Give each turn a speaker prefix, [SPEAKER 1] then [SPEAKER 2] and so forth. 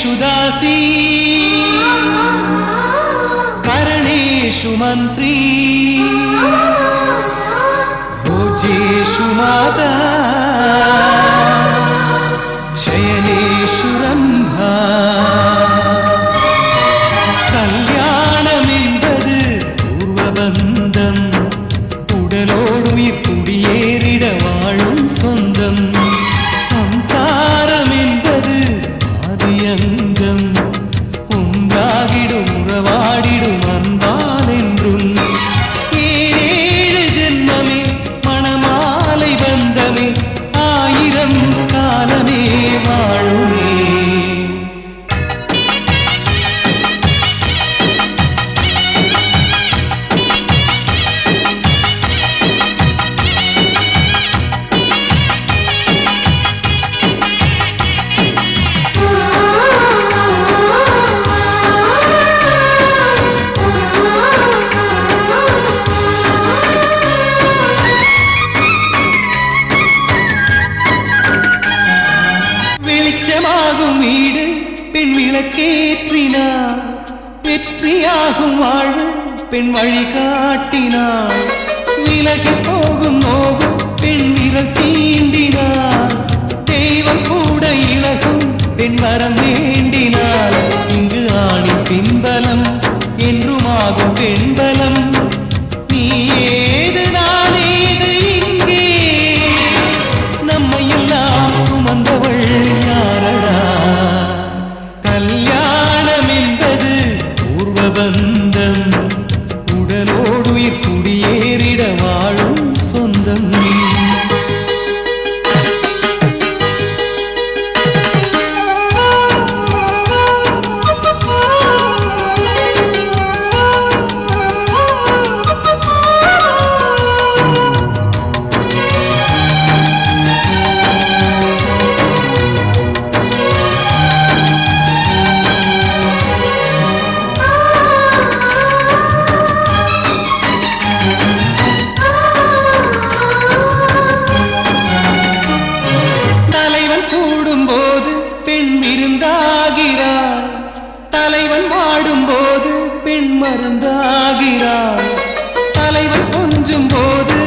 [SPEAKER 1] कर्मेषु दासी करणेषु मन्त्री भोजेषु माता शयनेषु रम्भा கல்யாணம் என்பது பூர்வபந்தம் உடலோடு குடியேறிட வாழும் சொந்தம் சம்சாரம் என்பது ஆதியங்கம் உண்டாகிடும் உறவாடிடும் அன்பால் என்றும் ஏழேழு ஜென்மமே மணமாலை பந்தமே ஆயிரம் காலமே வாழுமே வெளிச்சமாகும் வீடு பெண் விளக்கேற்றினார் வெற்றியாகும் வாழ்வு பெண் வழிகாட்டினார் விலகி போகும் நோகும் பெண் விரல் தீண்டினார் தெய்வம் கூட இலகும் பெண் வரம் வேண்டினார் இங்கு ஆணின் பின்பலம் என்றுமாகும் பெண்பலம் நீ ஏது நான் ஏது இங்கே நம்மை எல்லாம் சுமந்தவள் யாரடா கல்யாணம் என்பது பூர்வபந்தம் உடலோடு உயிர் குடியேறிட வாழும் சொந்தம் தலைவன் கூடும்போது பெண் விருந்தாகிறார் தலைவன் வாடும்போது பெண் மருந்தாகிறார் தலைவன் கொஞ்சும் போது